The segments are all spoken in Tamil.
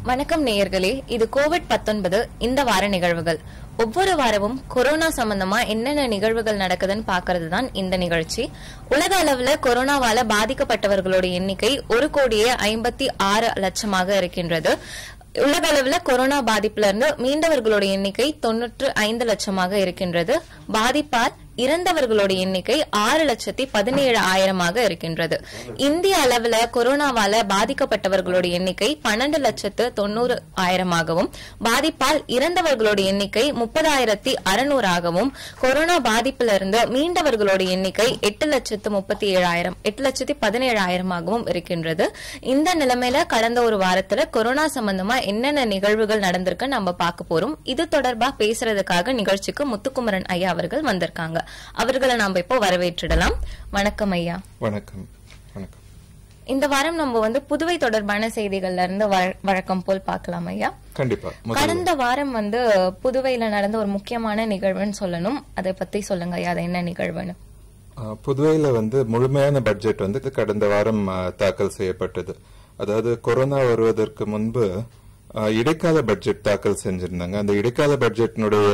வணக்கம் நேயர்களே இது கோவிட் 19 இந்த வார நிகழ்வுகள் ஒவ்வொரு வாரமும் கொரோனா சம்பந்தமா என்னென்ன நிகழ்வுகள் நடக்குதுன்னு பாக்குறது தான் இந்த நிகழ்ச்சி உலக அளவுல கொரோனாவால பாதிக்கப்பட்டவர்களோட எண்ணிக்கை ஒரு கோடியே ஐம்பத்தி ஆறு லட்சமாக இருக்கின்றது உலக அளவுல கொரோனா பாதிப்புல இருந்து மீண்டவர்களோட எண்ணிக்கை தொன்னூற்று ஐந்து லட்சமாக இருக்கின்றது பாதிப்பால் இறந்தவர்களோட எண்ணிக்கை ஆறு லட்சத்தி பதினேழு ஆயிரமாக இருக்கின்றது இந்திய அளவுல கொரோனாவால பாதிக்கப்பட்டவர்களோட எண்ணிக்கை பன்னெண்டு லட்சத்து தொண்ணூறு ஆயிரமாகவும் பாதிப்பால் இறந்தவர்களோட எண்ணிக்கை முப்பதாயிரத்தி அறுநூறாகவும் கொரோனா பாதிப்புல இருந்து மீண்டவர்களோட எண்ணிக்கை எட்டு லட்சத்து முப்பத்தி ஏழாயிரம் எட்டு லட்சத்தி பதினேழாயிரமாகவும் இருக்கின்றது இந்த நிலைமையில கடந்த ஒரு வாரத்துல கொரோனா சம்பந்தமா என்னென்ன நிகழ்வுகள் நடந்திருக்கு நம்ம பார்க்க போறோம் இது தொடர்பா பேசுறதுக்காக நிகழ்ச்சிக்கு முத்துக்குமரன் ஐயா அவர்கள் வந்திருக்காங்க அவர்களை நாம இப்போ வரவேற்றிடலாம் வணக்கம் ஐயா வணக்கம் வணக்கம் இந்த வாரம் நம்ம வந்து புதுவை தொடர்பான செய்திகள்ல இருந்து வழ- வழக்கம் போல் பார்க்கலாம் ஐயா கண்டிப்பா முதல்ல கடந்த வாரம் வந்து புதுவையில நடந்த ஒரு முக்கியமான நிகழ்வுன்னு சொல்லணும் அதை பத்தி சொல்லுங்க ஐயா அது என்ன நிகழ்வுன்னு ஆ, புதுவையில வந்து முழுமையான பட்ஜெட் வந்து கடந்த வாரம் ஆ, தாக்கல் செய்யப்பட்டது அதாவது கொரோனா வருவதற்கு முன்பு ஆ, இடைக்கால பட்ஜெட் தாக்கல் செஞ்சிருந்தாங்க அந்த இடைக்கால பட்ஜெட்டினுடைய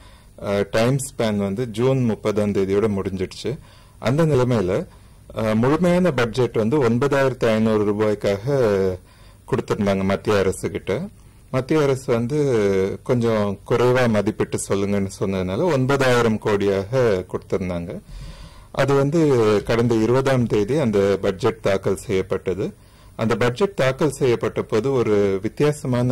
டைம் ஸ்பேன் வந்து ஜூன் முப்பதாம் தேதியோட முடிஞ்சிடுச்சு அந்த நிலைமையில ஆ, முழுமையான பட்ஜெட் வந்து ஒன்பதாயிரத்தி ஐநூறு ரூபாய்க்காக கொடுத்திருந்தாங்க மத்திய அரசு கிட்ட மத்திய அரசு வந்து கொஞ்சம் குறைவா மதிப்பிட்டு சொல்லுங்கன்னு சொன்னதுனால ஒன்பதாயிரம் கோடியாக கொடுத்திருந்தாங்க அது வந்து கடந்த இருபதாம் தேதி அந்த பட்ஜெட் தாக்கல் செய்யப்பட்டது அந்த பட்ஜெட் தாக்கல் செய்யப்பட்ட போது ஒரு வித்தியாசமான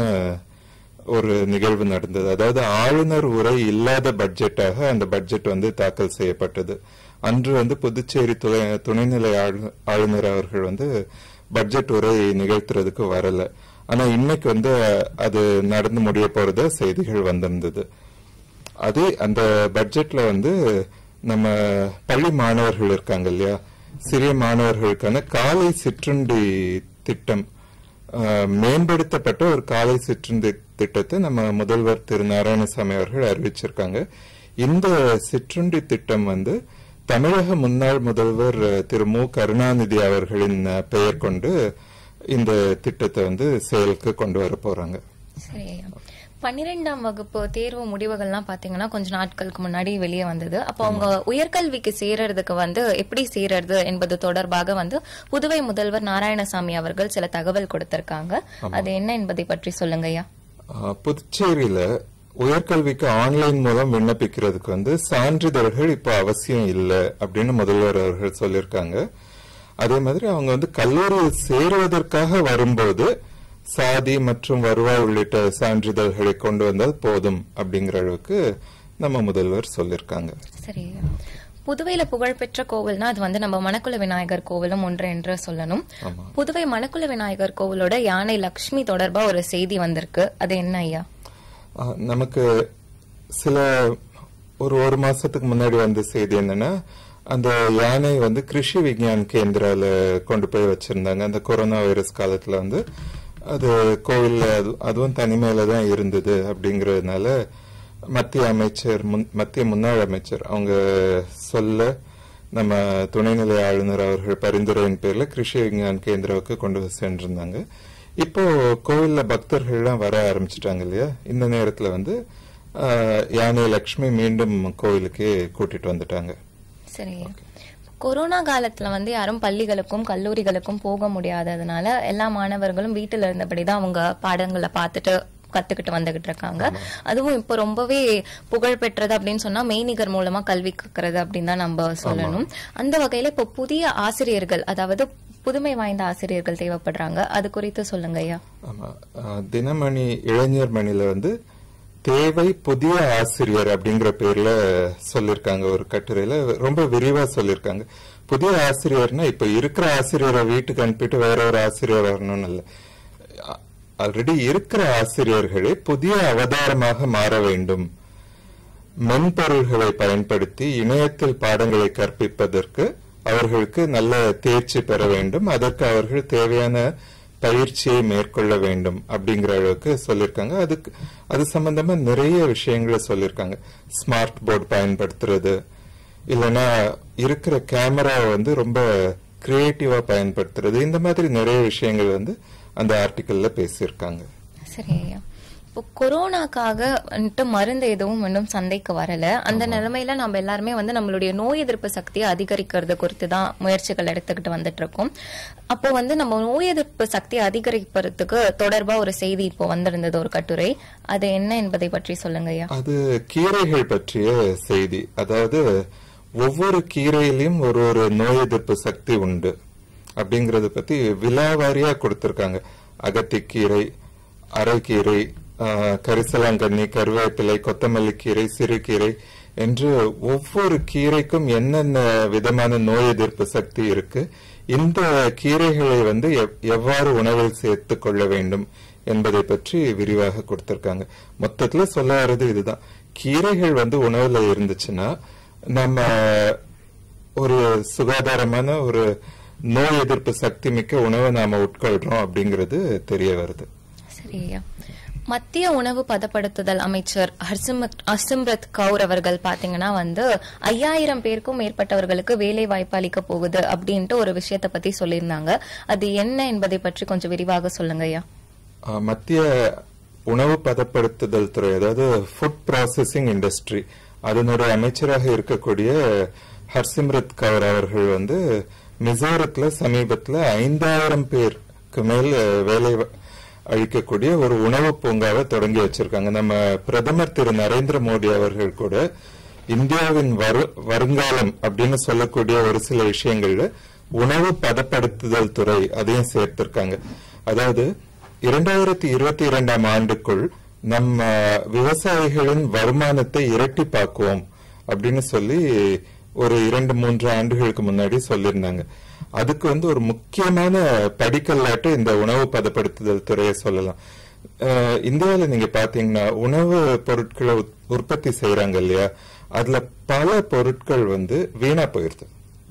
ஒரு நிகழ்வு நடந்தது அதாவது ஆளுநர் உரை இல்லாத பட்ஜெட்டாக அந்த பட்ஜெட் வந்து தாக்கல் செய்யப்பட்டது அன்று வந்து புதுச்சேரி துணை- துணைநிலை ஆளு- ஆளுநர் அவர்கள் வந்து பட்ஜெட் உரை நிகழ்த்துறதுக்கு வரல ஆனா இன்னைக்கு வந்து அது நடந்து முடிய போறத செய்திகள் வந்திருந்தது அதே அந்த பட்ஜெட்ல வந்து நம்ம பள்ளி மாணவர்கள் இருக்காங்க இல்லையா சிறிய மாணவர்களுக்கான காலை சிற்றுண்டி திட்டம் ஆஹ், மேம்படுத்தப்பட்ட ஒரு காலை சிற்றுண்டி திட்டத்தை நம்ம முதல்வர் திரு நாராயணசாமி அவர்கள் அறிவிச்சிருக்காங்க இந்த சிற்றுண்டி திட்டம் வந்து தமிழக முன்னாள் முதல்வர் அஹ், திரு மு கருணாநிதி அவர்களின் அஹ், பெயர் கொண்டு இந்த திட்டத்தை வந்து செயலுக்கு கொண்டு வர போறாங்க சரி ஐயா பன்னிரெண்டாம் வகுப்பு தேர்வு முடிவுகள்லாம் பாத்தீங்கன்னா கொஞ்ச நாட்களுக்கு முன்னாடி வெளியே வந்தது அப்போ அவங்க உயர்கல்விக்கு சேரறதுக்கு வந்து எப்படி சேரறது என்பது தொடர்பாக வந்து புதுவை முதல்வர் நாராயணசாமி அவர்கள் சில தகவல் கொடுத்திருக்காங்க அது என்ன என்பதை பற்றி சொல்லுங்க ஐயா ஆஹ், புதுச்சேரியில உயர்கல்விக்கு ஆன்லைன் மூலம் விண்ணப்பிக்கிறதுக்கு வந்து சான்றிதழ்கள் இப்போ அவசியம் இல்லை அப்படின்னு முதல்வர் அவர்கள் சொல்லியிருக்காங்க அதே மாதிரி அவங்க வந்து கல்லூரியில் சேருவதற்காக வரும்போது சாதி மற்றும் வருவாய் உள்ளிட்ட சான்றிதழ்களை கொண்டு வந்தால் போதும் அப்படிங்கிற அளவுக்கு நம்ம முதல்வர் சொல்லியிருக்காங்க சரி ஐயா. புதுவையில புகழ்பெற்ற கோவில்னா அது வந்து நம்ம மணக்குள விநாயகர் கோவிலும் ஒன்று என்று சொல்லணும் ஆமா. புதுவை மணக்குள விநாயகர் கோவிலோட யானை லக்ஷ்மி தொடர்பா ஒரு செய்தி வந்திருக்கு அது என்ன ஐயா ஆ, நமக்கு சில ஒரு ஒரு மாசத்துக்கு முன்னாடி வந்த செய்தி என்னன்னா அந்த யானை வந்து கிருஷி விஞ்ஞான் கேந்திரால கொண்டு போய் வச்சிருந்தாங்க அந்த கொரோனா வைரஸ் காலத்துல வந்து அது கோவில்ல அது- அதுவும் தனிமையில தான் இருந்தது அப்படிங்கறதுனால மத்திய அமைச்சர் முன்- மத்திய முன்னாள் அமைச்சர் அவங்க சொல்ல நம்ம துணைநிலை ஆளுநர் அவர்கள் பரிந்துரையின் பேர்ல கிருஷி விஞ்ஞான் கேந்திராவுக்கு கொண்டு வந்து சென்றிருந்தாங்க இப்போ கோவில்ல பக்தர்கள்லாம் வர ஆரம்பிச்சிட்டாங்க இல்லையா இந்த நேரத்துல வந்து ஆஹ், யானை லக்ஷ்மி மீண்டும் கோவிலுக்கே கூட்டிட்டு வந்துட்டாங்க சரி கொரோனா காலத்துல வந்து யாரும் பள்ளிகளுக்கும் கல்லூரிகளுக்கும் போக முடியாததுனால எல்லா மாணவர்களும் வீட்டில இருந்தபடி தான் அவங்க பாடங்களை பார்த்துட்டு கத்துக்கிட்டு வந்துகிட்டு இருக்காங்க அதுவும் இப்போ ரொம்பவே புகழ் பெற்றது அப்படின்னு சொன்னா மெய்நிகர் மூலமா கல்வி கற்கிறது அப்படின்னு தான் நம்ம சொல்லணும் அந்த வகையில இப்போ புதிய ஆசிரியர்கள் அதாவது புதுமை வாய்ந்த ஆசிரியர்கள் தேவைப்படுறாங்க அது குறித்து சொல்லுங்க ஐயா ஆமா ஆஹ், தினமணி இளைஞர் மணில வந்து தேவை புதிய ஆசிரியர் அப்படிங்கிற பேர்ல சொல்லிருக்காங்க ஒரு கட்டுரையில ரொம்ப விரிவா சொல்லிருக்காங்க புதிய ஆசிரியர்னா இப்ப இருக்கிற ஆசிரியரை வீட்டுக்கு அனுப்பிட்டு வேற ஒரு ஆசிரியர் வரணும்னு இல்ல ஆல்ரெடி இருக்கிற ஆசிரியர்களே புதிய அவதாரமாக மாற வேண்டும் மென்பொருள்களை பயன்படுத்தி இணையத்தில் பாடங்களை கற்பிப்பதற்கு அவர்களுக்கு நல்ல தேர்ச்சி பெற வேண்டும் அதற்கு அவர்கள் தேவையான பயிற்சியை மேற்கொள்ள வேண்டும் அப்படிங்கிற அளவுக்கு சொல்லியிருக்காங்க அதுக்கு அது சம்பந்தமா நிறைய விஷயங்களை சொல்லியிருக்காங்க ஸ்மார்ட் போர்டு பயன்படுத்துறது இல்லைன்னா இருக்கிற கேமராவை வந்து ரொம்ப கிரியேட்டிவா பயன்படுத்துறது இந்த மாதிரி நிறைய விஷயங்கள் வந்து அந்த ஆர்டிக்கல்ல பேசியிருக்காங்க சரி ஐயா இப்போ கொரோனாக்காக வந்துட்டு மருந்து எதுவும் இன்னும் சந்தைக்கு வரல அந்த நிலைமையில நம்ம எல்லாருமே வந்து நம்மளுடைய நோய் எதிர்ப்பு சக்தியை அதிகரிக்கிறது குறித்து தான் முயற்சிகள் எடுத்துக்கிட்டு வந்துட்டு இருக்கோம் அப்போ வந்து நம்ம நோய் எதிர்ப்பு சக்தியை அதிகரிப்பதற்கு தொடர்பா ஒரு செய்தி இப்போ வந்திருந்தது ஒரு கட்டுரை அது என்ன என்பதை பற்றி சொல்லுங்க ஐயா அது கீரைகள் பற்றிய செய்தி அதாவது ஒவ்வொரு கீரையிலும் ஒரு ஒரு நோய் எதிர்ப்பு சக்தி உண்டு அப்படிங்கறத பத்தி விலாவாரியா கொடுத்திருக்காங்க அகத்திக்கீரை அரைக்கீரை ஆஹ், கரிசலாங்கண்ணி கருவேப்பிலை கொத்தமல்லி கீரை சிறுகீரை என்று ஒவ்வொரு கீரைக்கும் என்னென்ன விதமான நோய் எதிர்ப்பு சக்தி இருக்கு இந்த கீரைகளை வந்து எவ்- எவ்வாறு உணவில் சேர்த்துக் கொள்ள வேண்டும் என்பதை பற்றி விரிவாக கொடுத்திருக்காங்க மொத்தத்துல சொல்ல வர்றது இதுதான் கீரைகள் வந்து உணவுல இருந்துச்சுன்னா நம்ம ஒரு சுகாதாரமான ஒரு நோய் எதிர்ப்பு சக்தி மிக்க உணவை நாம உட்கொள்றோம் அப்படிங்கிறது தெரிய வருது சரி ஐயா மத்திய உணவு பதப்படுத்துதல் அமைச்சர் ஹர்சிம்ரத் ஹர்சிம்ரத் கவுர் அவர்கள் பாத்தீங்கன்னா வந்து ஐயாயிரம் பேருக்கும் மேற்பட்டவர்களுக்கு வேலை வாய்ப்பு அளிக்க போகுது அப்படின்ட்டு ஒரு விஷயத்தை பத்தி சொல்லியிருந்தாங்க அது என்ன என்பதை பற்றி கொஞ்சம் விரிவாக சொல்லுங்க ஐயா ஆஹ், மத்திய உணவு பதப்படுத்துதல் துறை அதாவது ஃபுட் ப்ராசஸிங் இண்டஸ்ட்ரி அதனுடைய அமைச்சராக இருக்கக்கூடிய ஹர்சிம்ரத் கவுர் அவர்கள் வந்து மிசோரத்துல சமீபத்துல ஐந்தாயிரம் பேருக்கு மேல் வேலை வ- அளிக்கக்கூடிய ஒரு உணவு பூங்காவை தொடங்கி வச்சிருக்காங்க நம்ம பிரதமர் திரு நரேந்திர மோடி அவர்கள் கூட இந்தியாவின் வரு- வருங்காலம் அப்படின்னு சொல்லக்கூடிய ஒரு சில விஷயங்கள்ல உணவு பதப்படுத்துதல் துறை அதையும் சேர்த்திருக்காங்க அதாவது இரண்டாயிரத்தி இருபத்தி இரண்டாம் ஆண்டுக்குள் நம்ம விவசாயிகளின் வருமானத்தை இரட்டிப்பாக்குவோம் அப்படின்னு சொல்லி ஒரு இரண்டு மூன்று ஆண்டுகளுக்கு முன்னாடி சொல்லியிருந்தாங்க அதுக்கு வந்து ஒரு முக்கியமான படிக்கல்லாட்டு இந்த உணவு பதப்படுத்துதல் துறையை சொல்லலாம் அஹ், இந்தியாவுல நீங்க பாத்தீங்கன்னா உணவு பொருட்களை உத்- உற்பத்தி செய்யறாங்க இல்லையா அதுல பல பொருட்கள் வந்து வீணா போயிருது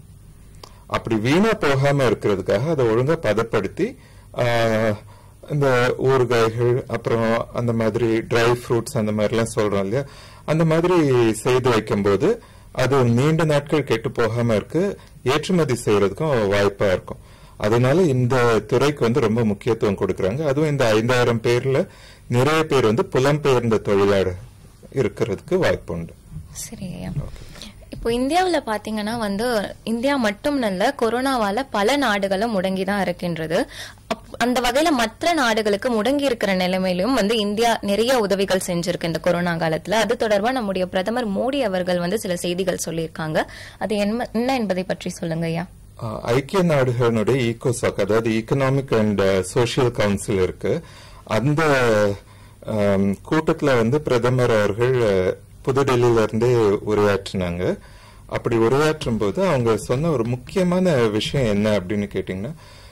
அப்படி வீணா போகாம இருக்கிறதுக்காக அதை ஒழுங்கா பதப்படுத்தி ஆஹ், இந்த ஊறுகாய்கள் அப்புறம் அந்த மாதிரி ட்ரை ஃப்ரூட்ஸ் அந்த மாதிரிலாம் சொல்றோம் இல்லையா அந்த மாதிரி செய்து வைக்கும்போது அது நீண்ட நாட்கள் கெட்டு போகாம இருக்கு ஏற்றுமதி செய்யறதுக்கும் வாய்ப்பா இருக்கும் அதனால இந்த துறைக்கு வந்து ரொம்ப முக்கியத்துவம் கொடுக்கறாங்க அதுவும் இந்த ஐந்தாயிரம் பேர்ல நிறைய பேர் வந்து புலம்பெயர்ந்த தொழிலாளர் இருக்கிறதுக்கு வாய்ப்பு உண்டு சரி ஐயா இப்போ இந்தியாவுல பாத்தீங்கன்னா வந்து இந்தியா மட்டும் நல்ல கொரோனாவால பல நாடுகளும் முடங்கி தான் இருக்கின்றது அப்- அந்த வகையில மற்ற நாடுகளுக்கு முடங்கி இருக்கிற நிலைமையிலும் வந்து இந்தியா நிறைய உதவிகள் செஞ்சிருக்கு இந்த கொரோனா காலத்துல அது தொடர்பா நம்முடைய பிரதமர் மோடி அவர்கள் வந்து சில செய்திகள் சொல்லியிருக்காங்க அது என்ன என்ன என்பதை பற்றி சொல்லுங்க ஐயா ஆஹ் ஐக்கிய நாடுகளினுடைய ஈகோசாக் அதாவது ஈகனாமிக் அண்ட் சோஷியல் கவுன்சில் இருக்கு அந்த ஆம், கூட்டத்துல வந்து பிரதமர் அவர்கள் அஹ், புதுடெல்லியில இருந்தே உரையாற்றினாங்க அப்படி உரையாற்றும் போது அவங்க சொன்ன ஒரு முக்கியமான விஷயம் என்ன அப்படின்னு கேட்டீங்கன்னா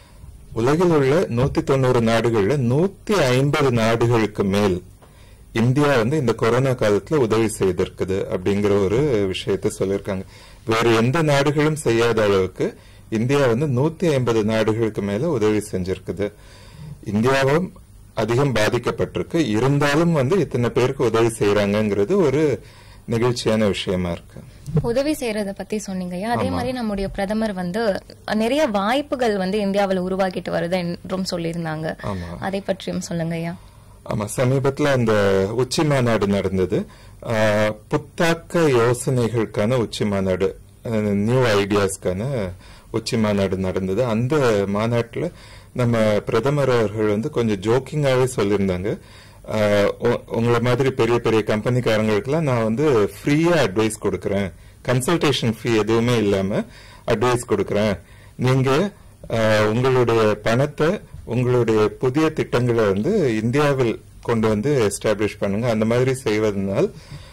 உலகில் உள்ள நூத்தி தொண்ணூறு நாடுகள்ல நூத்தி ஐம்பது நாடுகளுக்கு மேல் இந்தியா வந்து இந்த கொரோனா காலத்துல உதவி செய்திருக்குது அப்படிங்கிற ஒரு விஷயத்த சொல்லியிருக்காங்க வேற எந்த நாடுகளும் செய்யாத அளவுக்கு இந்தியா வந்து நூத்தி ஐம்பது நாடுகளுக்கு மேல உதவி செஞ்சிருக்குது இந்தியாவும் அதிகம் பாதிக்கப்பட்டிருக்கு இருந்தாலும் வந்து இத்தனை பேருக்கு உதவி செய்யறாங்கங்கிறது ஒரு நிகழ்ச்சியான விஷயமா இருக்கு உதவி செய்யறத பத்தி சொன்னீங்க ஐயா அதே மாதிரி நம்முடைய பிரதமர் வந்து நிறைய வாய்ப்புகள் வந்து இந்தியாவில் உருவாக்கிட்டு வருது என்றும் சொல்லியிருந்தாங்க ஆமா அதை பற்றியும் சொல்லுங்க ஐயா ஆமா சமீபத்துல அந்த உச்சி மாநாடு நடந்தது ஆஹ், புத்தாக்க யோசனைகளுக்கான உச்சி மாநாடு நியூ ஐடியாஸ்க்கான உச்சி மாநாடு நடந்தது அந்த மாநாட்டுல நம்ம பிரதமர் அவர்கள் வந்து கொஞ்சம் ஜோக்கிங்காவே சொல்லியிருந்தாங்க ஆஹ், உ- உங்களை மாதிரி பெரிய பெரிய கம்பெனிக்காரங்களுக்குலாம் நான் வந்து ஃப்ரீயா அட்வைஸ் கொடுக்கறேன் கன்சல்டேஷன் ஃபீ எதுவுமே இல்லாம அட்வைஸ் கொடுக்கறேன் நீங்க ஆஹ், உங்களுடைய பணத்தை உங்களுடைய புதிய திட்டங்களை வந்து இந்தியாவில் கொண்டு வந்து எஸ்டாப்ளிஷ் பண்ணுங்க அந்த மாதிரி செய்வதனால்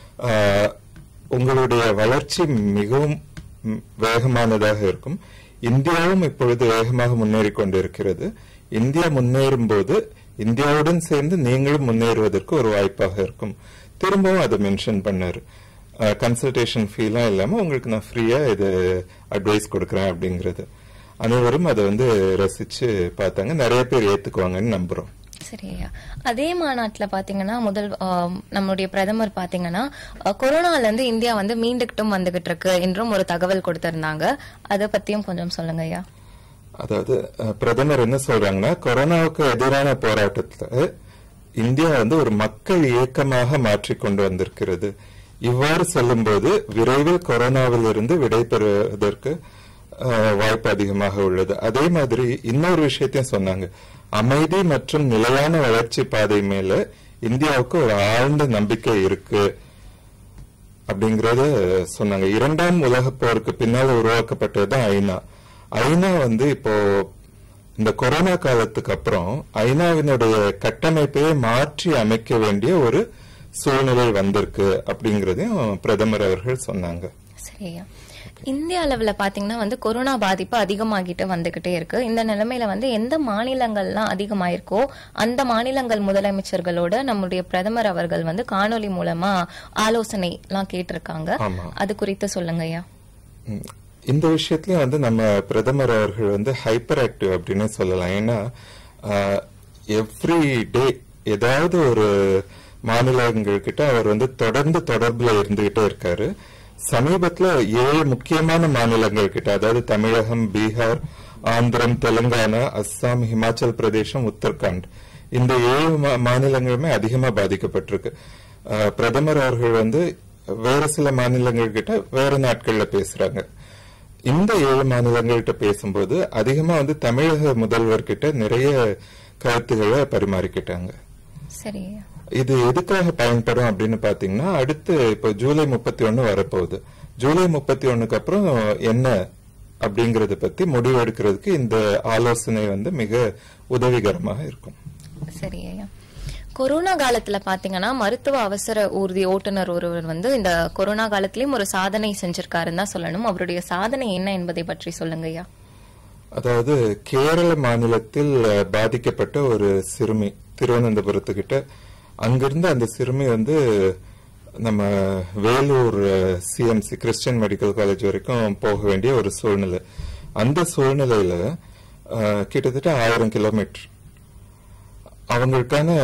ஆஹ், உங்களுடைய வளர்ச்சி மிகவும் ம், வேகமானதாக இருக்கும் இந்தியாவும் இப்பொழுது வேகமாக முன்னேறி கொண்டிருக்கிறது இந்தியா முன்னேறும் போது இந்தியாவுடன் சேர்ந்து நீங்களும் முன்னேறுவதற்கு ஒரு வாய்ப்பாக இருக்கும் திரும்பவும் அதை மென்ஷன் பண்ணாரு கன்சல்டேஷன் ஃபீலாம் இல்லாம உங்களுக்கு நான் ஃப்ரீயா இது அட்வைஸ் கொடுக்கறேன் அப்படிங்கறது அனைவரும் அதை வந்து ரசிச்சு பார்த்தாங்க நிறைய பேர் ஏத்துக்குவாங்கன்னு நம்புறோம் சரி ஐயா அதே மாநாட்டுல பாத்தீங்கன்னா முதல் ஆம், நம்முடைய பிரதமர் பாத்தீங்கன்னா அஹ், கொரோனால இருந்து இந்தியா வந்து மீண்டுகிட்டும் வந்துகிட்டு இருக்கு என்றும் ஒரு தகவல் கொடுத்திருந்தாங்க அதை பத்தியும் கொஞ்சம் சொல்லுங்க ஐயா அதாவது அஹ், பிரதமர் என்ன சொல்றாங்கன்னா கொரோனாவுக்கு எதிரான போராட்டத்துல இந்தியா வந்து ஒரு மக்கள் இயக்கமாக மாற்றிக் கொண்டு வந்திருக்கிறது இவ்வாறு சொல்லும்போது விரைவில் கொரோனாவிலிருந்து விடைபெறுவதற்கு அஹ், வாய்ப்பு அதிகமாக உள்ளது அதே மாதிரி இன்னொரு விஷயத்தையும் சொன்னாங்க அமைதி மற்றும் நிலையான வளர்ச்சி பாதை மேல இந்தியாவுக்கு ஒரு ஆழ்ந்த நம்பிக்கை இருக்கு அப்படிங்கறத சொன்னாங்க இரண்டாம் உலகப் போருக்கு பின்னால் உருவாக்கப்பட்டதுதான் ஐநா ஐநா வந்து இப்போ இந்த கொரோனா காலத்துக்கு அப்புறம் ஐநாவினுடைய கட்டமைப்பையே மாற்றி அமைக்க வேண்டிய ஒரு சூழ்நிலை வந்திருக்கு அப்படிங்கறதையும் பிரதமர் அவர்கள் சொன்னாங்க சரியா இந்திய அளவுல பாத்தீங்கன்னா வந்து கொரோனா பாதிப்பு அதிகமாகிட்டு வந்துகிட்டே இருக்கு இந்த நிலைமையில வந்து எந்த மாநிலங்கள்லாம் அதிகமாயிருக்கோ அந்த மாநிலங்கள் முதலமைச்சர்களோட நம்முடைய பிரதமர் அவர்கள் வந்து காணொலி மூலமா ஆலோசனை எல்லாம் கேட்டிருக்காங்க ஆமா. அது குறித்து சொல்லுங்க ஐயா ம். இந்த விஷயத்துலயும் வந்து நம்ம பிரதமர் அவர்கள் வந்து ஹைப்பர் ஆக்டிவ் அப்படின்னு சொல்லலாம் ஏன்னா எவ்ரி டே ஏதாவது ஒரு மாநிலங்கள் கிட்ட அவர் வந்து தொடர்ந்து தொடர்புல இருந்துகிட்டே இருக்காரு சமீபத்துல ஏழு முக்கியமான மாநிலங்கள் கிட்ட அதாவது தமிழகம் பீகார் ஆந்திரம் தெலுங்கானா அஸ்ஸாம் ஹிமாச்சல் பிரதேசம் உத்தரகாண்ட் இந்த ஏழு மா- மாநிலங்களுமே அதிகமா பாதிக்கப்பட்டிருக்கு அஹ், பிரதமர் அவர்கள் வந்து வேற சில மாநிலங்கள் கிட்ட வேற நாட்கள்ல பேசுறாங்க இந்த ஏழு மாநிலங்கள்கிட்ட பேசும்போது அதிகமா வந்து தமிழக முதல்வர் கிட்ட நிறைய கருத்துக்களை பரிமாறிக்கிட்டாங்க சரி ஐயா இது எதுக்காக பயன்படும் அப்படின்னு பாத்தீங்கன்னா அடுத்து இப்போ ஜூலை முப்பத்தி ஒன்னு வரப்போகுது ஜூலை முப்பத்தி ஒண்ணுக்கு அப்புறம் என்ன அப்படிங்கறத பத்தி முடிவு எடுக்கிறதுக்கு இந்த ஆலோசனை வந்து மிக உதவிகரமாக இருக்கும் சரி ஐயா கொரோனா காலத்துல பாத்தீங்கன்னா மருத்துவ அவசர ஊர்தி ஓட்டுநர் ஒருவர் வந்து இந்த கொரோனா காலத்திலயும் ஒரு சாதனை செஞ்சிருக்காருன்னு தான் சொல்லணும் அவருடைய சாதனை என்ன என்பதை பற்றி சொல்லுங்க ஐயா அதாவது கேரள மாநிலத்தில் அஹ், பாதிக்கப்பட்ட ஒரு சிறுமி திருவனந்தபுரத்துக்கிட்ட அங்கிருந்து அந்த சிறுமி வந்து நம்ம Vellore CMC Christian medical college வரைக்கும் போக வேண்டிய ஒரு சூழ்நிலை அந்த சூழ்நிலையில அஹ், கிட்டத்தட்ட ஆயிரம் கிலோமீட்டர் அவங்களுக்கான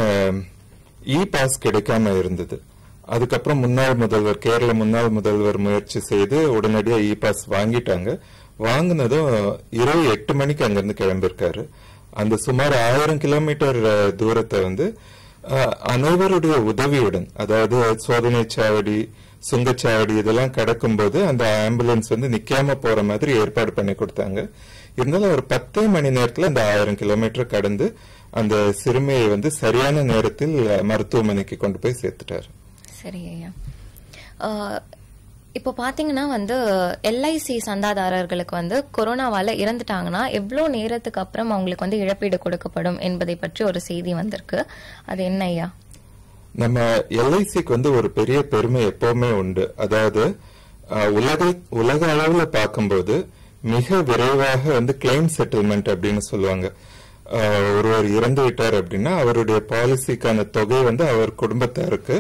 இ பாஸ் கிடைக்காம இருந்தது அதுக்கப்புறம் முன்னாள் முதல்வர் கேரள முன்னாள் முதல்வர் முயற்சி செய்து உடனடியா இ பாஸ் வாங்கிட்டாங்க வாங்கினதும் இரவு எட்டு மணிக்கு அங்கிருந்து கிளம்பியிருக்காரு அந்த சுமார் ஆயிரம் கிலோமீட்டர் அஹ், தூரத்தை வந்து அஹ், அனைவருடைய உதவியுடன் அதாவது சோதனை சாவடி சுங்கச்சாவடி இதெல்லாம் கடக்கும்போது அந்த ஆம்புலன்ஸ் வந்து நிக்காம போற மாதிரி ஏற்பாடு பண்ணி கொடுத்தாங்க இருந்தாலும் ஒரு பத்தே மணி நேரத்துல அந்த ஆயிரம் கிலோமீட்டர் கடந்து அந்த சிறுமியை வந்து சரியான நேரத்தில் அஹ், மருத்துவமனைக்கு கொண்டு போய் சேர்த்துட்டாரு சரி ஐயா ஆஹ், இப்போ பாத்தீங்கன்னா வந்து எல்ஐசி சந்தாதாரர்களுக்கு வந்து கொரோனாவால இறந்துட்டாங்கன்னா எவ்வளவு நேரத்துக்கு அப்புறம் அவங்களுக்கு வந்து இழப்பீடு கொடுக்கப்படும் என்பதை பற்றி ஒரு செய்தி வந்திருக்கு அது என்ன ஐயா நம்ம எல்ஐசிக்கு வந்து ஒரு பெரிய பெருமை எப்பவுமே உண்டு அதாவது அஹ், உலக உலக அளவுல பார்க்கும்போது மிக விரைவாக வந்து கிளைம் செட்டில்மெண்ட் அப்படின்னு சொல்லுவாங்க அஹ், ஒருவர் இறந்து விட்டார் அப்படின்னா அவருடைய பாலிசிக்கான தொகை வந்து அவர் குடும்பத்தாருக்கு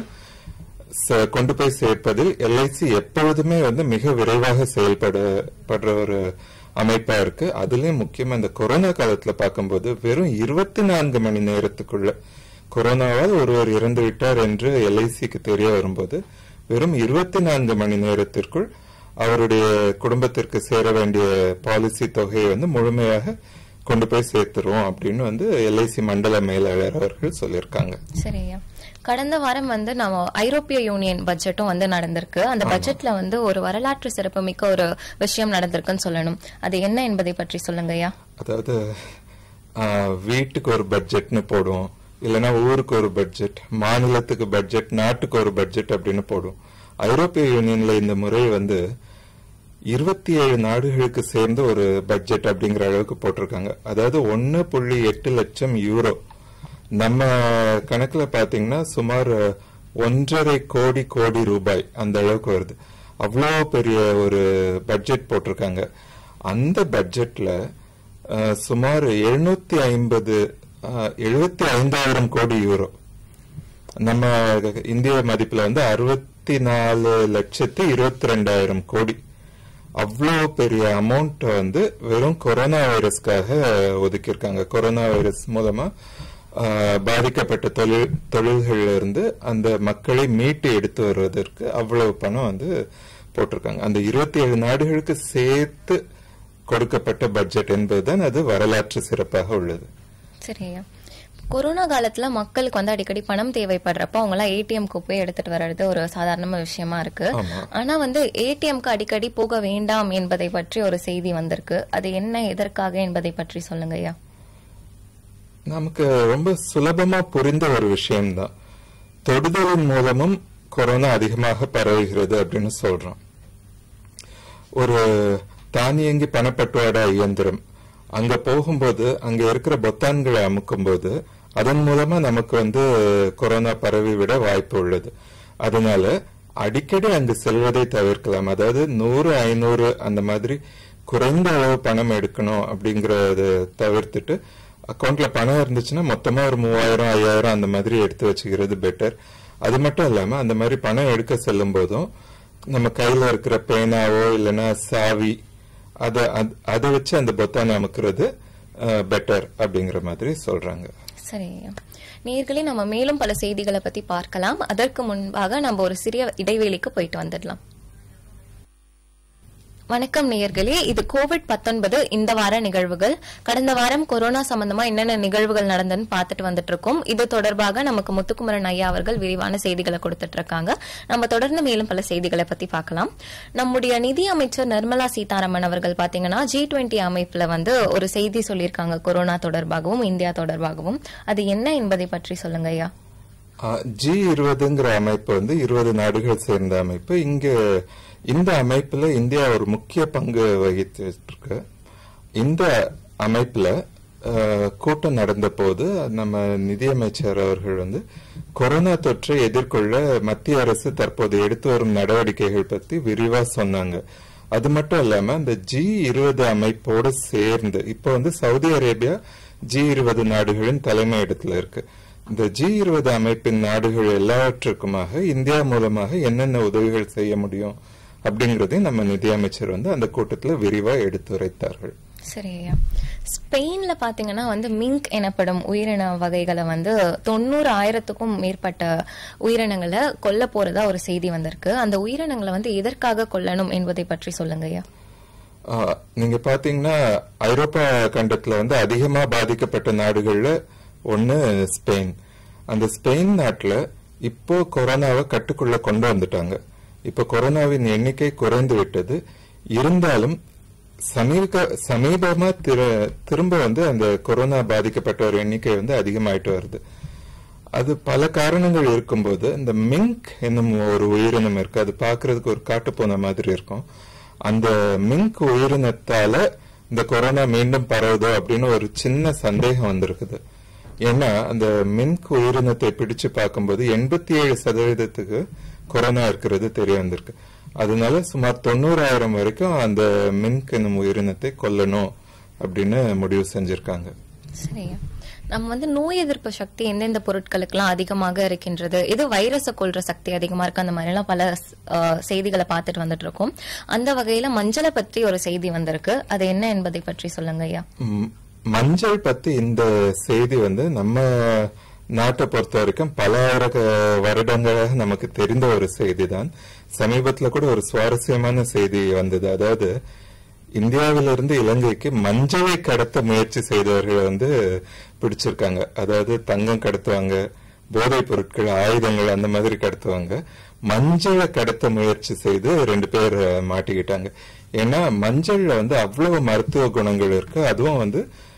ச- கொண்டு போய் சேர்ப்பதில் எல்ஐசி எப்பொழுதுமே வந்து மிக விரைவாக செயல்படப்படுற ஒரு அமைப்பா இருக்கு அதுலயும் முக்கியமா இந்த கொரோனா காலத்துல பார்க்கும்போது வெறும் இருபத்தி நான்கு மணி நேரத்துக்குள்ள கொரோனாவால் ஒருவர் இறந்து விட்டார் என்று எல்ஐசிக்கு தெரிய வரும்போது வெறும் இருபத்தி நான்கு மணி நேரத்திற்குள் அவருடைய குடும்பத்திற்கு சேர வேண்டிய பாலிசி தொகையை வந்து முழுமையாக கொண்டு போய் சேர்த்துருவோம் அப்படின்னு வந்து எல்ஐசி மண்டல மேலாளர் அவர்கள் சொல்லியிருக்காங்க சரி ஐயா கடந்த வாரம் வந்து நம்ம ஐரோப்பிய யூனியன் பட்ஜெட்டும் வந்து நடந்திருக்கு அந்த பட்ஜெட்ல வந்து ஒரு வரலாற்று சிறப்புமிக்க ஒரு விஷயம் நடந்திருக்குன்னு சொல்லணும் அது என்ன என்பதை பற்றி சொல்லுங்க ஐயா அதாவது ஆஹ், வீட்டுக்கு ஒரு பட்ஜெட்னு போடுவோம் இல்லைன்னா ஊருக்கு ஒரு பட்ஜெட் மாநிலத்துக்கு பட்ஜெட் நாட்டுக்கு ஒரு பட்ஜெட் அப்படின்னு போடுவோம் ஐரோப்பிய யூனியன்ல இந்த முறை வந்து இருபத்தி ஏழு நாடுகளுக்கு சேர்ந்து ஒரு பட்ஜெட் அப்படிங்கிற அளவுக்கு போட்டிருக்காங்க அதாவது ஒன்னு புள்ளி எட்டு லட்சம் யூரோ நம்ம கணக்குல பாத்தீங்கன்னா சுமார் ஒன்றரை கோடி கோடி ரூபாய் அந்த அளவுக்கு வருது அவ்வளோ பெரிய ஒரு பட்ஜெட் போட்டிருக்காங்க அந்த பட்ஜெட்ல அஹ், சுமார் எழுநூத்தி ஐம்பது எழுபத்தி ஐந்தாயிரம் கோடி யூரோ நம்ம இந்திய மதிப்புல வந்து அறுபத்தி நாலு லட்சத்தி இருபத்தி ரெண்டாயிரம் கோடி அவ்வளோ பெரிய அமௌண்ட் வந்து வெறும் கொரோனா வைரஸ்க்காக ஒதுக்கியிருக்காங்க கொரோனா வைரஸ் மூலமா ஆஹ், பாதிக்கப்பட்ட தொழில் தொழில்கள்ல இருந்து அந்த மக்களை மீட்டு எடுத்து வருவதற்கு அவ்வளவு பணம் வந்து போட்டிருக்காங்க அந்த இருபத்தி ஏழு நாடுகளுக்கு சேர்த்து கொடுக்கப்பட்ட பட்ஜெட் என்பதுதான் அது வரலாற்று சிறப்பாக உள்ளது சரி ஐயா கொரோனா காலத்துல மக்களுக்கு வந்து அடிக்கடி பணம் தேவைப்படுறப்ப அவங்க எல்லாம் ஏடிஎம்க்கு போய் எடுத்துட்டு வர்றது ஒரு சாதாரண விஷயமா இருக்கு ஆமா. ஆனா வந்து ஏடிஎம்க்கு அடிக்கடி போக வேண்டாம் என்பதை பற்றி ஒரு செய்தி வந்திருக்கு அது என்ன எதற்காக என்பதை பற்றி சொல்லுங்க ஐயா நமக்கு ரொம்ப சுலபமா புரிந்த ஒரு விஷயம்தான் தொடுதலின் மூலமும் கொரோனா அதிகமாக பரவுகிறது அப்படின்னு சொல்றோம் ஒரு தானியங்கி பணப்பட்டுவாடா இயந்திரம் அங்க போகும்போது அங்க இருக்கிற பொத்தான்களை அமுக்கும்போது அதன் மூலமா நமக்கு வந்து கொரோனா பரவி விட வாய்ப்பு உள்ளது அதனால அடிக்கடி அங்கு செல்வதை தவிர்க்கலாம் அதாவது நூறு ஐநூறு அந்த மாதிரி குறைந்த அளவு பணம் எடுக்கணும் அப்படிங்கறத தவிர்த்துட்டு அக்கௌண்ட்ல பணம் இருந்துச்சுன்னா மொத்தமா ஒரு மூவாயிரம் ஐயாயிரம் அந்த மாதிரி எடுத்து வச்சுக்கிறது பெட்டர் அது மட்டும் இல்லாம அந்த மாதிரி பணம் எடுக்க செல்லும் போதும் நம்ம கையில இருக்கிற பேனாவோ இல்லைன்னா சாவி அத அத- அதை வச்சு அந்த பொத்தானை அமுக்குறது பெட்டர் அப்படிங்கிற மாதிரி சொல்றாங்க சரி ஐயா நேர்களே நம்ம மேலும் பல செய்திகளை பத்தி பார்க்கலாம் அதற்கு முன்பாக நம்ம ஒரு சிறிய இடைவேளைக்கு போயிட்டு வந்துடலாம் வணக்கம் நேயர்களே இது கோவிட் 19 இந்த வார நிகழ்வுகள் கடந்த வாரம் கொரோனா சம்பந்தமா என்னென்ன நிகழ்வுகள் நடந்ததுன்னு பார்த்துட்டு வந்துட்டு இருக்கோம் இது தொடர்பாக நமக்கு முத்துக்குமரன் ஐயா அவர்கள் விரிவான செய்திகளை கொடுத்துட்டு இருக்காங்க நம்ம தொடர்ந்து மேலும் பல செய்திகளை பத்தி பார்க்கலாம் நம்முடைய நிதி அமைச்சர் நிர்மலா சீதாராமன் அவர்கள் பாத்தீங்கன்னா ஜி டுவெண்டி அமைப்புல வந்து ஒரு செய்தி சொல்லியிருக்காங்க கொரோனா தொடர்பாகவும் இந்தியா தொடர்பாகவும் அது என்ன என்பதை பற்றி சொல்லுங்க ஐயா ஜி இருபதுங்கிற அமைப்பு வந்து இருபது நாடுகள் சேர்ந்த அமைப்பு இங்க இந்த அமைப்புல இந்தியா ஒரு முக்கிய பங்கு வகித்து இருக்கு இந்த அமைப்புல அஹ், கூட்டம் நடந்த போது நம்ம நிதியமைச்சர் அவர்கள் வந்து கொரோனா தொற்றை எதிர்கொள்ள மத்திய அரசு தற்போது எடுத்து வரும் நடவடிக்கைகள் பத்தி விரிவா சொன்னாங்க அது மட்டும் இல்லாம இந்த ஜி இருபது அமைப்போடு சேர்ந்து இப்ப வந்து சவுதி அரேபியா ஜி இருபது நாடுகளின் தலைமை இடத்துல இருக்கு இந்த ஜி இருபது அமைப்பின் நாடுகள் எல்லாவற்றுக்குமாக இந்தியா மூலமாக என்னென்ன உதவிகள் செய்ய முடியும் அப்படிங்கறதையும் நம்ம நிதியமைச்சர் வந்து அந்த கூட்டத்துல விரிவா எடுத்துரைத்தார்கள் சரி ஐயா ஸ்பெயின்ல பாத்தீங்கன்னா வந்து மிங்க் எனப்படும் உயிரின வகைகளை வந்து தொண்ணூறு ஆயிரத்துக்கும் மேற்பட்ட உயிரினங்களை கொல்ல போறதா ஒரு செய்தி வந்திருக்கு அந்த உயிரினங்களை வந்து எதற்காக கொல்லணும் என்பதை பற்றி சொல்லுங்க ஐயா ஆ, நீங்க பாத்தீங்கன்னா ஐரோப்பா கண்டத்துல வந்து அதிகமா பாதிக்கப்பட்ட நாடுகள்ல ஒண்ணு ஸ்பெயின் அந்த ஸ்பெயின் நாட்டுல இப்போ கொரோனாவை கட்டுக்குள்ள கொண்டு வந்துட்டாங்க இப்போ கொரோனாவின் எண்ணிக்கை குறைந்து விட்டது இருந்தாலும் சமீப சமீபமா திரு- திரும்ப வந்து அந்த கொரோனா பாதிக்கப்பட்டவர் எண்ணிக்கை வந்து அதிகமாயிட்டு வருது அது பல காரணங்கள் இருக்கும்போது இந்த மிங்க் என்னும் ஒரு உயிரினம் இருக்கு அது பார்க்கிறதுக்கு ஒரு காட்டுப்போன மாதிரி இருக்கும் அந்த மிங்க் உயிரினத்தால இந்த கொரோனா மீண்டும் பரவுதோ அப்படின்னு ஒரு சின்ன சந்தேகம் வந்திருக்குது ஏன்னா அந்த மின்க் உயிரினத்தை பிடிச்சு பார்க்கும்போது எண்பத்தி ஏழு சதவீதத்துக்கு கொரோனா இருக்கிறது தெரிய வந்திருக்கு அதனால சுமார் தொண்ணூறாயிரம் வரைக்கும் அந்த மின்க் என்னும் உயிரினத்தை கொல்லணும் அப்படின்னு முடிவு செஞ்சிருக்காங்க சரி ஐயா நம்ம வந்து நோய் எதிர்ப்பு சக்தி எந்தெந்த பொருட்களுக்கெல்லாம் அதிகமாக இருக்கின்றது இது வைரஸை கொல்ற சக்தி அதிகமா இருக்கு அந்த மாதிரி எல்லாம் பல அஹ், செய்திகளை பார்த்துட்டு வந்துட்டு இருக்கோம் அந்த வகையில மஞ்சளை பற்றி ஒரு செய்தி வந்திருக்கு அது என்ன என்பதை பற்றி சொல்லுங்க ஐயா ம், மஞ்சள் பத்தி இந்த செய்தி வந்து நம்ம நாட்டை பொறுத்த வரைக்கும் பல ஆயிர வருடங்களாக நமக்கு தெரிந்த ஒரு செய்தி தான் சமீபத்துல கூட ஒரு சுவாரஸ்யமான செய்தி வந்தது அதாவது இந்தியாவிலிருந்து இலங்கைக்கு மஞ்சளை கடத்த முயற்சி செய்தவர்களை வந்து பிடிச்சிருக்காங்க அதாவது தங்கம் கடத்துவாங்க போதைப் பொருட்கள் ஆயுதங்கள் அந்த மாதிரி கடத்துவாங்க மஞ்சளை கடத்த முயற்சி செய்து ரெண்டு பேர் மாட்டிக்கிட்டாங்க ஏன்னா மஞ்சள்ல வந்து அவ்வளவு மருத்துவ குணங்கள் இருக்கு அதுவும் வந்து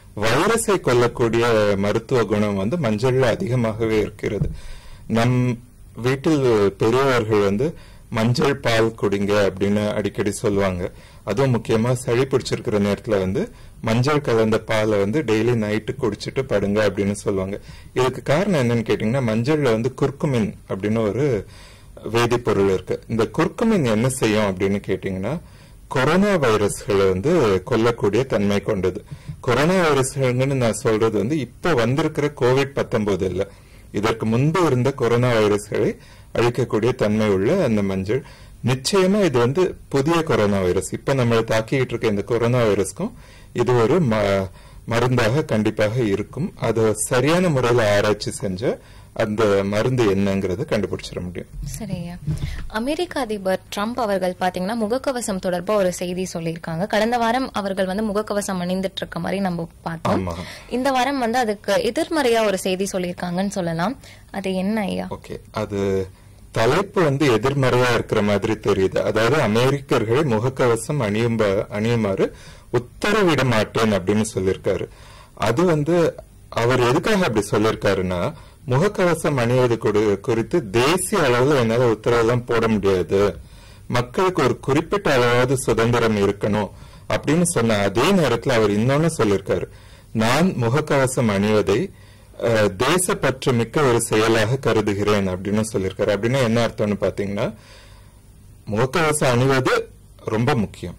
வைரஸை கொல்லக்கூடிய மருத்துவ குணம் வந்து மஞ்சள்ல அதிகமாகவே இருக்கிறது நம் வீட்டில் பெரியவர்கள் வந்து மஞ்சள் பால் குடிங்க அப்படின்னு அடிக்கடி சொல்லுவாங்க அதுவும் முக்கியமா சளி பிடிச்சிருக்கிற நேரத்துல வந்து மஞ்சள் கலந்த பாலை வந்து டெய்லி நைட்டு குடிச்சிட்டு படுங்க அப்படின்னு சொல்லுவாங்க இதுக்கு காரணம் என்னன்னு கேட்டீங்கன்னா மஞ்சள்ல வந்து குர்குமின் அப்படின்னு ஒரு வேதிப்பொருள் இருக்கு இந்த குர்குமின் என்ன செய்யும் அப்படின்னு கேட்டீங்கன்னா கொரோனா வைரஸ்களை வந்து கொல்லக்கூடிய தன்மை கொண்டது கொரோனா வைரஸ்கள்னு நான் சொல்றது வந்து இப்ப வந்திருக்கிற கோவிட் 19 இல்ல இதற்கு முன்பு இருந்த கொரோனா வைரஸ்களை அழிக்கக்கூடிய தன்மை உள்ள அந்த மஞ்சள் நிச்சயமா இது வந்து புதிய கொரோனா வைரஸ் இப்ப நம்மளை தாக்கிட்டு இருக்க இந்த கொரோனா வைரஸ்க்கும் இது ஒரு ம- மருந்தாக கண்டிப்பாக இருக்கும் அதை சரியான முறையில் ஆராய்ச்சி செஞ்ச அந்த மருந்து என்னங்கிறத கண்டுபிடிச்சிட முடியும் சரியா அமெரிக்க அதிபர் ட்ரம்ப் அவர்கள் பாத்தீங்கன்னா முகக்கவசம் தொடர்பா ஒரு செய்தி சொல்லியிருக்காங்க கடந்த வாரம் அவர்கள் வந்து முகக்கவசம் அணிந்துட்டு இருக்க மாதிரி நம்ம பார்த்தோம் ஆமா. இந்த வாரம் வந்து அதுக்கு எதிர்மறையா ஒரு செய்தி சொல்லியிருக்காங்கன்னு சொல்லலாம் அது என்ன ஐயா ஓகே அது தலைப்பு வந்து எதிர்மறையா இருக்கிற மாதிரி தெரியுது அதாவது அமெரிக்கர்கள் முகக்கவசம் அணியும் அணியுமாறு உத்தரவிட மாட்டேன் அப்படின்னு சொல்லியிருக்காரு அது வந்து அவர் எதுக்காக அப்படி சொல்லியிருக்காருன்னா முகக்கவசம் அணிவது குறி- குறித்து தேசிய அளவுல என்னால உத்தரவெல்லாம் போட முடியாது மக்களுக்கு ஒரு குறிப்பிட்ட அளவாவது சுதந்திரம் இருக்கணும் அப்படின்னு சொன்ன அதே நேரத்துல அவர் இன்னொன்னு சொல்லியிருக்காரு நான் முகக்கவசம் அணிவதை அஹ், தேசப்பற்று மிக்க ஒரு செயலாக கருதுகிறேன் அப்படின்னு சொல்லியிருக்காரு அப்படின்னா என்ன அர்த்தம்னு பாத்தீங்கன்னா முகக்கவசம் அணிவது ரொம்ப முக்கியம்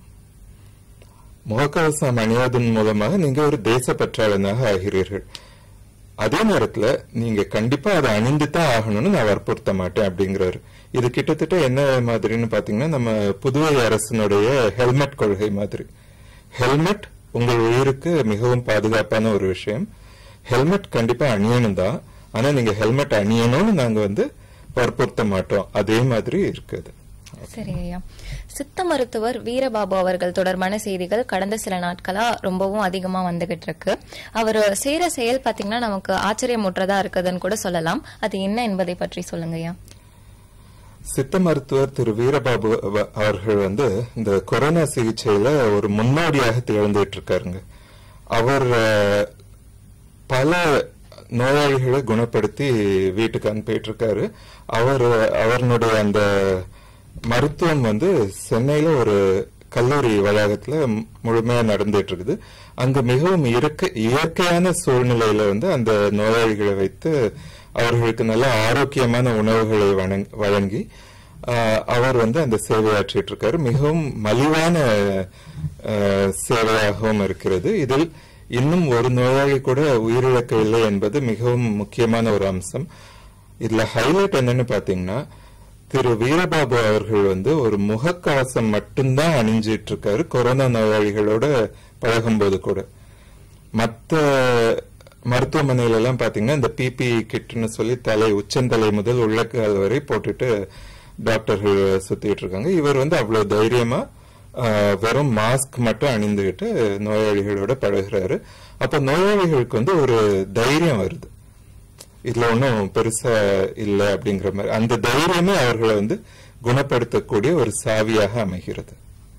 முகக்கவசம் அணிவதன் மூலமாக நீங்க ஒரு தேசப்பற்றாளனாக ஆகிறீர்கள் அதே நேரத்துல நீங்க கண்டிப்பா அதை அணிந்து தான் ஆகணும்னு நான் வற்புறுத்த மாட்டேன் அப்படிங்கிறாரு இது கிட்டத்தட்ட என்ன மாதிரின்னு பாத்தீங்கன்னா நம்ம புதுவை அரசினுடைய ஹெல்மெட் கொள்கை மாதிரி ஹெல்மெட் உங்கள் உயிருக்கு மிகவும் பாதுகாப்பான ஒரு விஷயம் ஹெல்மெட் கண்டிப்பா அணியணும் தான் ஆனா நீங்க ஹெல்மெட் அணியணும்னு நாங்க வந்து வற்புறுத்த மாட்டோம் அதே மாதிரி இருக்குது சரி ஐயா சித்த மருத்துவர் வீரபாபு அவர்கள் தொடர்பான செய்திகள் கடந்த சில நாட்களா ரொம்பவும் அதிகமா வந்துகிட்டு இருக்கு அவர் செய்யற செயல் பாத்தீங்கன்னா நமக்கு ஆச்சரியமுற்றதா இருக்குதுன்னு கூட சொல்லலாம் அது என்ன என்பதை பற்றி சொல்லுங்க ஐயா சித்த மருத்துவர் திரு வீரபாபு அவ- அவர்கள் வந்து இந்த கொரோனா சிகிச்சையில ஒரு முன்னோடியாக திகழ்ந்துட்டு இருக்காருங்க அவர் அஹ், பல நோயாளிகளை குணப்படுத்தி வீட்டுக்கு அனுப்பிட்டு இருக்காரு அவர் அவருடைய அந்த மருத்துவம் வந்து சென்னையில ஒரு கல்லூரி வளாகத்துல மு- முழுமையா நடந்துட்டு இருக்குது அங்க மிகவும் இயற்கை இயற்கையான சூழ்நிலையில வந்து அந்த நோயாளிகளை வைத்து அவர்களுக்கு நல்ல ஆரோக்கியமான உணவுகளை வழங்- வழங்கி ஆஹ், அவர் வந்து அந்த சேவையாற்றிட்டு இருக்காரு மிகவும் மலிவான ஆஹ், சேவையாகவும் இருக்கிறது இதில் இன்னும் ஒரு நோயாளி கூட உயிரிழக்கவில்லை என்பது மிகவும் முக்கியமான ஒரு அம்சம் இதுல ஹைலைட் என்னன்னு பாத்தீங்கன்னா திரு வீரபாபு அவர்கள் வந்து ஒரு முகக்கவசம் மட்டும்தான் அணிஞ்சிட்டு இருக்காரு கொரோனா நோயாளிகளோட பழகும்போது கூட மத்த மருத்துவமனையில எல்லாம் பாத்தீங்கன்னா இந்த பிபி கிட்னு சொல்லி தலை உச்சந்தலை முதல் உள்ளக்கால் வரை போட்டுட்டு டாக்டர்கள் சுத்திட்டு இருக்காங்க இவர் வந்து அவ்வளவு தைரியமா ஆஹ், வெறும் மாஸ்க் மட்டும் அணிந்துகிட்டு நோயாளிகளோட பழகுறாரு அப்ப நோயாளிகளுக்கு வந்து ஒரு தைரியம் வருது இதுல ஒன்றும் பெருசா இல்ல அப்படிங்கிற மாதிரி அந்த தைரியமே அவர்களை வந்து குணப்படுத்தக்கூடிய ஒரு சாவியாக அமைகிறது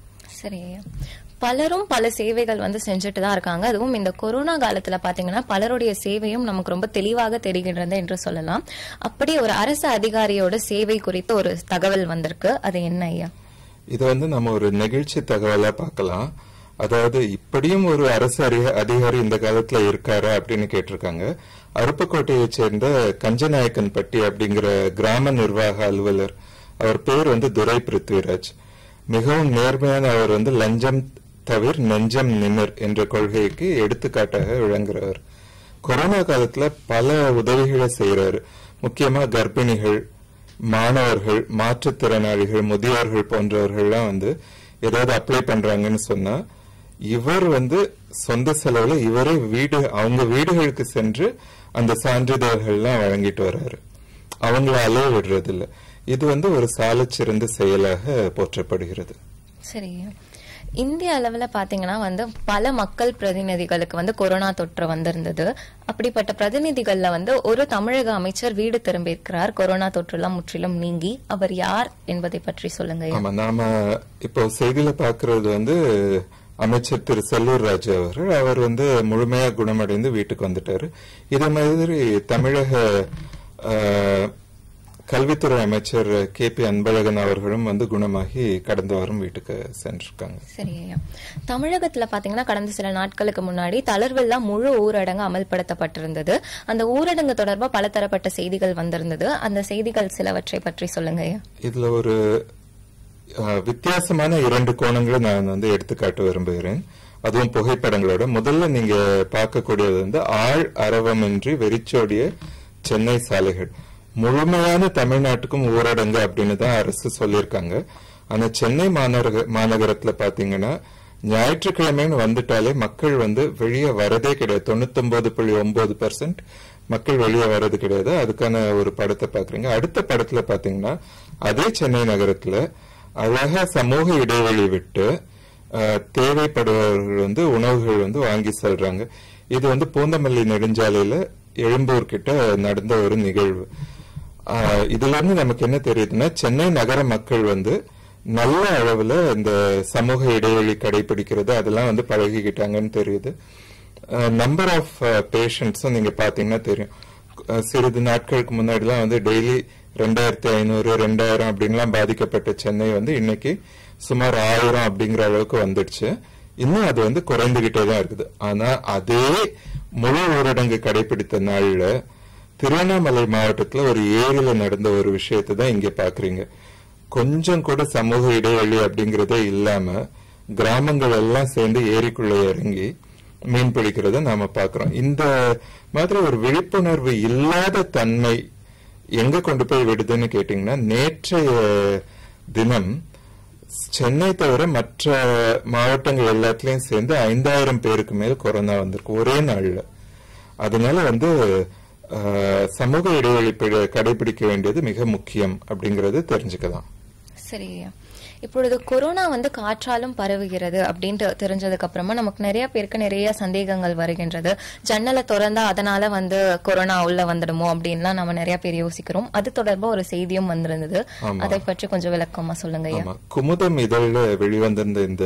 சரி ஐயா பலரும் பல சேவைகள் வந்து செஞ்சுட்டு தான் இருக்காங்க அதுவும் இந்த கொரோனா காலத்துல பாத்தீங்கன்னா பலருடைய சேவையும் நமக்கு ரொம்ப தெளிவாக தெரிகின்றது என்று சொல்லலாம் அப்படி ஒரு அரசு அதிகாரியோட சேவை குறித்து ஒரு தகவல் வந்திருக்கு அது என்ன ஐயா இது வந்து நம்ம ஒரு நெகிழ்ச்சி தகவலா பார்க்கலாம் அதாவது இப்படியும் ஒரு அரசு அறி- அதிகாரி இந்த காலத்துல இருக்காரா அப்படின்னு கேட்டிருக்காங்க அருப்புக்கோட்டையைச் சேர்ந்த கஞ்சநாயக்கன்பட்டி அப்படிங்கிற கிராம நிர்வாக அலுவலர் அவர் பேர் வந்து துரை பிருத்விராஜ் மிகவும் நேர்மையான அவர் வந்து லஞ்சம் தவிர நெஞ்சம் நிமிர் என்ற கொள்கைக்கு எடுத்துக்காட்டாக விளங்குறவர் கொரோனா காலத்துல பல உதவிகளை செய்யறாரு முக்கியமா கர்ப்பிணிகள் மாணவர்கள் மாற்றுத்திறனாளிகள் முதியோர்கள் போன்றவர்கள்லாம் வந்து ஏதாவது அப்ளை பண்றாங்கன்னு சொன்னா இவர் வந்து சொந்த செலவுல இவரே வீடு அவங்க வீடுகளுக்கு சென்று அந்த சான்றிதழ்கள்லாம் வழங்கிட்டு வர்றாரு அவங்கள அலைய விடுறது இல்ல இது வந்து ஒரு சாலச்சிறந்த செயலாக போற்றப்படுகிறது சரி ஐயா இந்திய அளவுல பாத்தீங்கன்னா வந்து பல மக்கள் பிரதிநிதிகளுக்கு வந்து கொரோனா தொற்று வந்திருந்தது அப்படிப்பட்ட பிரதிநிதிகள்ல வந்து ஒரு தமிழக அமைச்சர் வீடு திரும்பியிருக்கிறார் கொரோனா தொற்றுலாம் முற்றிலும் நீங்கி அவர் யார் என்பதை பற்றி சொல்லுங்க ஐயா. ஆமா நாம இப்போ செய்தியில பாக்குறது வந்து அமைச்சர் திரு செல்லூர் ராஜு அவர்கள் அவர் வந்து முழுமையா குணமடைந்து வீட்டுக்கு வந்துட்டாரு இதே மாதிரி தமிழக ஆஹ், கல்வித்துறை அமைச்சர் கே பி அன்பழகன் அவர்களும் வந்து குணமாகி கடந்த வாரம் வீட்டுக்கு சென்றிருக்காங்க சரி ஐயா தமிழகத்துல பாத்தீங்கன்னா கடந்த சில நாட்களுக்கு முன்னாடி தளர்வெல்லாம் முழு ஊரடங்கு அமல்படுத்தப்பட்டிருந்தது அந்த ஊரடங்கு தொடர்பா பலதரப்பட்ட செய்திகள் வந்திருந்தது அந்த செய்திகள் சிலவற்றை பற்றி சொல்லுங்க ஐயா இதுல ஒரு அஹ், வித்தியாசமான இரண்டு கோணங்களை நான் வந்து எடுத்துக்காட்ட விரும்புகிறேன் அதுவும் புகைப்படங்களோட முதல்ல நீங்க பார்க்கக்கூடியது வந்து ஆள் அரவமின்றி வெறிச்சோடிய சென்னை சாலைகள் முழுமையான தமிழ்நாட்டுக்கும் ஊரடங்கு அப்படின்னு தான் அரசு சொல்லியிருக்காங்க ஆனா சென்னை மாநகர மாநகரத்துல பாத்தீங்கன்னா ஞாயிற்றுக்கிழமைன்னு வந்துட்டாலே மக்கள் வந்து வெளியே வரதே கிடையாது தொண்ணூத்தொன்பது புள்ளி ஒன்பது பர்சன்ட் மக்கள் வெளியே வர்றது கிடையாது அதுக்கான ஒரு படத்தை பாக்குறீங்க அடுத்த படத்துல பாத்தீங்கன்னா அதே சென்னை நகரத்துல அழகா சமூக இடைவெளி விட்டு அஹ், தேவைப்படுபவர்கள் வந்து உணவுகள் வந்து வாங்கி செல்றாங்க இது வந்து பூந்தமல்லி நெடுஞ்சாலையில எழும்பூர் கிட்ட நடந்த ஒரு நிகழ்வு ஆஹ் இதுல இருந்து நமக்கு என்ன தெரியுதுன்னா சென்னை நகர மக்கள் வந்து நல்ல அளவுல இந்த சமூக இடைவெளி கடைபிடிக்கிறது அதெல்லாம் வந்து பழகிக்கிட்டாங்கன்னு தெரியுது நம்பர் ஆஃப் பேஷண்ட்ஸும் நீங்க பாத்தீங்கன்னா தெரியும் அஹ் சிறிது நாட்களுக்கு முன்னாடிலாம் வந்து டெய்லி ரெண்டாயிரத்தி ஐநூறு ரெண்டாயிரம் அப்படின்லாம் பாதிக்கப்பட்ட சென்னை வந்து இன்னைக்கு சுமார் ஆயிரம் அப்படிங்கிற அளவுக்கு வந்துடுச்சு இன்னும் அது வந்து குறைந்துகிட்டே தான் இருக்குது ஆனா அதே முழு ஊரடங்கு கடைபிடித்த நாள்ல திருவண்ணாமலை மாவட்டத்துல ஒரு ஏரியில நடந்த ஒரு விஷயத்தை தான் இங்க பாக்குறீங்க கொஞ்சம் கூட சமூக இடைவெளி அப்படிங்கறதே இல்லாம கிராமங்கள் எல்லாம் சேர்ந்து ஏரிக்குள்ள இறங்கி மீன் பிடிக்கிறத நாம பாக்குறோம் இந்த மாதிரி ஒரு விழிப்புணர்வு இல்லாத தன்மை எங்க கொண்டு போய் விடுதுன்னு கேட்டீங்கன்னா நேற்றைய தினம் சென்னை தவிர மற்ற மாவட்டங்கள் எல்லாத்துலயும் சேர்ந்து ஐந்தாயிரம் பேருக்கு மேல் கொரோனா வந்திருக்கு ஒரே நாள்ல அதனால வந்து அஹ், சமூக இடைவெளி பிழ- கடைபிடிக்க வேண்டியது மிக முக்கியம் அப்படிங்கறது தெரிஞ்சுக்கலாம் சரி ஐயா இப்பொழுது கொரோனா வந்து காற்றாலும் பரவுகிறது அப்படின்ட்டு தெரிஞ்சதுக்கு அப்புறமா நமக்கு நிறைய பேருக்கு நிறைய சந்தேகங்கள் வருகின்றது ஜன்னலை திறந்தா அதனால வந்து கொரோனா உள்ள வந்துடுமோ அப்படின்லாம் நம்ம நிறைய பேர் யோசிக்கிறோம் அது தொடர்பா ஒரு செய்தியும் வந்திருந்தது ஆமா. அதை பற்றி கொஞ்சம் விளக்கமா சொல்லுங்க ஐயா ஆமா குமுதம் இதழ்ல வெளிவந்திருந்த இந்த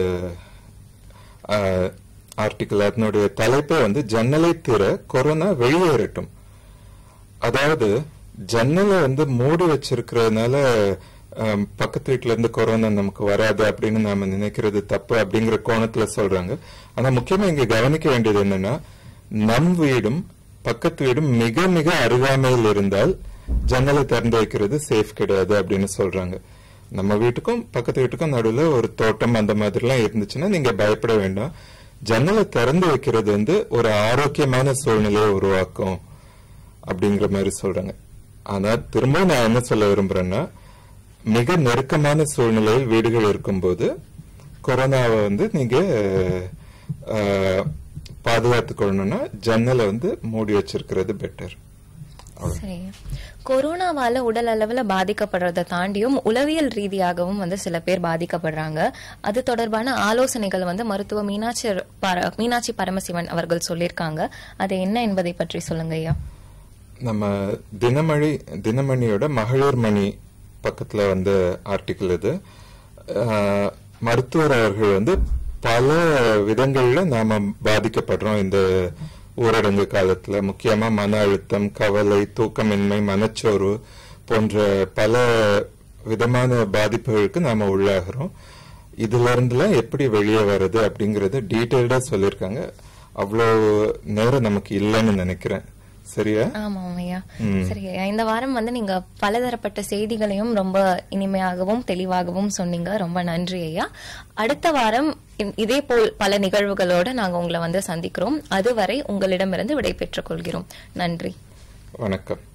ஆர்டிகிள் அதனுடைய தலைப்பே வந்து ஜன்னலை திற கொரோனா வெளியேறட்டும் அதாவது ஜன்னலை வந்து மூடி வச்சிருக்கிறதுனால ஆம், பக்கத்து வீட்டுல இருந்து கொரோனா நமக்கு வராது அப்படின்னு நாம நினைக்கிறது தப்பு அப்படிங்கிற கோணத்துல சொல்றாங்க ஆனா முக்கியமா இங்க கவனிக்க வேண்டியது என்னன்னா நம் வீடும் பக்கத்து வீடும் மிக மிக அருகாமையில் இருந்தால் ஜன்னலை திறந்து வைக்கிறது சேஃப் கிடையாது அப்படின்னு சொல்றாங்க நம்ம வீட்டுக்கும் பக்கத்து வீட்டுக்கும் நடுவுல ஒரு தோட்டம் அந்த மாதிரிலாம் இருந்துச்சுன்னா நீங்க பயப்பட வேண்டாம் ஜன்னலை திறந்து வைக்கிறது வந்து ஒரு ஆரோக்கியமான சூழ்நிலையை உருவாக்கும் அப்படிங்கிற மாதிரி சொல்றாங்க ஆனா திரும்ப நான் என்ன சொல்ல விரும்புறேன்னா மிக நெருக்கமான சூழ்நிலையில் வீடுகள் இருக்கும்போது கொரோனாவை வந்து நீங்க அஹ், பாதுகாத்துக் கொள்ளணும்னா ஜன்னலை வந்து மூடி வச்சிருக்கிறது பெட்டர் சரி கொரோனாவால உடல் அளவுல பாதிக்கப்படுறதை தாண்டியும் உளவியல் ரீதியாகவும் வந்து சில பேர் பாதிக்கப்படுறாங்க அது தொடர்பான ஆலோசனைகள் வந்து மருத்துவ மீனாட்சி பர- மீனாட்சி பரமசிவன் அவர்கள் சொல்லியிருக்காங்க அது என்ன என்பதை பற்றி சொல்லுங்க ஐயா நம்ம தினமணி தினமணியோட மகளிர் மணி பக்கத்துல வந்த ஆர்டிக்கிள் இது அஹ், மருத்துவர் அவர்கள் வந்து பல விதங்கள்ல நாம பாதிக்கப்படுறோம் இந்த ஊரடங்கு காலத்துல முக்கியமா மன அழுத்தம் கவலை தூக்கமின்மை மனச்சோர்வு போன்ற பல விதமான பாதிப்புகளுக்கு நாம உள்ளாகிறோம் இதுல இருந்துலாம் எப்படி வெளியே வர்றது அப்படிங்கறது டீட்டெயில்டா சொல்லியிருக்காங்க அவ்வளோ நேரம் நமக்கு இல்லைன்னு நினைக்கிறேன் சரியா ஆமாம் ஐயா ம். சரி ஐயா இந்த வாரம் வந்து நீங்க பலதரப்பட்ட செய்திகளையும் ரொம்ப இனிமையாகவும் தெளிவாகவும் சொன்னீங்க ரொம்ப நன்றி ஐயா அடுத்த வாரம் இ- இதே போல் பல நிகழ்வுகளோட நாங்க உங்களை வந்து சந்திக்கிறோம் அதுவரை உங்களிடமிருந்து விடை பெற்றுக் கொள்கிறோம் நன்றி வணக்கம்